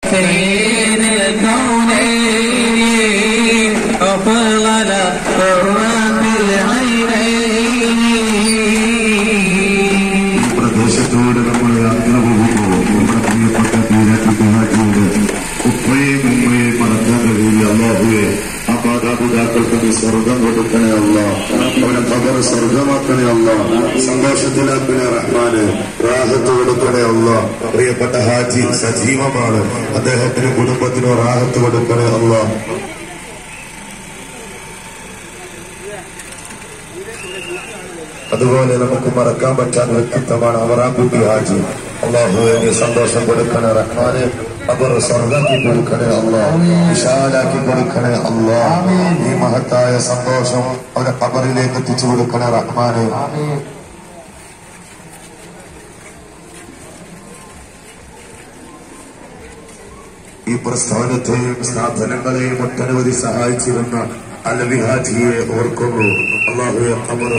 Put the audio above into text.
سيد الكونين أفضل قرة العينين പ്രദേശത്തോട് നമ്മൾ യാത്ര പോകുമ്പോൾ നമ്മുടെ പ്രിയപ്പെട്ട പീരാറ്റിഹാജിയുടെ ഉപ്പയും ഉമ്മയും മറക്കാൻ കഴിയില്ല അള്ളാഹുവെ ആ മാതാപിതാക്കൾക്ക് നീ സ്വർഗം കൊടുക്കണേ അല്ല അവനെ പകർ സ്വർഗമാക്കണേ അല്ല സന്തോഷത്തിലാക്കണേ റഹ്മാന് റാഹത്ത് കൊടുക്കണേ അല്ല പ്രിയപ്പെട്ട ഹാജി സജീവമാണ് അദ്ദേഹത്തിന് കുടുംബത്തിനോ റാഹത്ത് കൊടുക്കണേ അല്ല അതുപോലെ നമുക്ക് മറക്കാൻ പറ്റാത്ത വ്യക്തിത്വമാണ് അവറാക്കുട്ടി ഹാജി അള്ളാഹുവിന് സന്തോഷം കൊടുക്കണേ റഹ്മാനെ അവർ സ്വർഗാക്കി കൊടുക്കണേ അള്ളാ വിശാലാക്കി കൊടുക്കണേ അള്ളാ ഈ മഹത്തായ സന്തോഷം അവരെ കബറിലേക്ക് എത്തിച്ചു കൊടുക്കണേ റഹ്മാനെ ഈ പ്രസ്ഥാനത്തെയും സ്ഥാപനങ്ങളെയും ഒട്ടനവധി സഹായിച്ചിരുന്ന അലവി ഹാജിയെ ഓർക്കുന്നു അള്ളാഹുയെ കബർ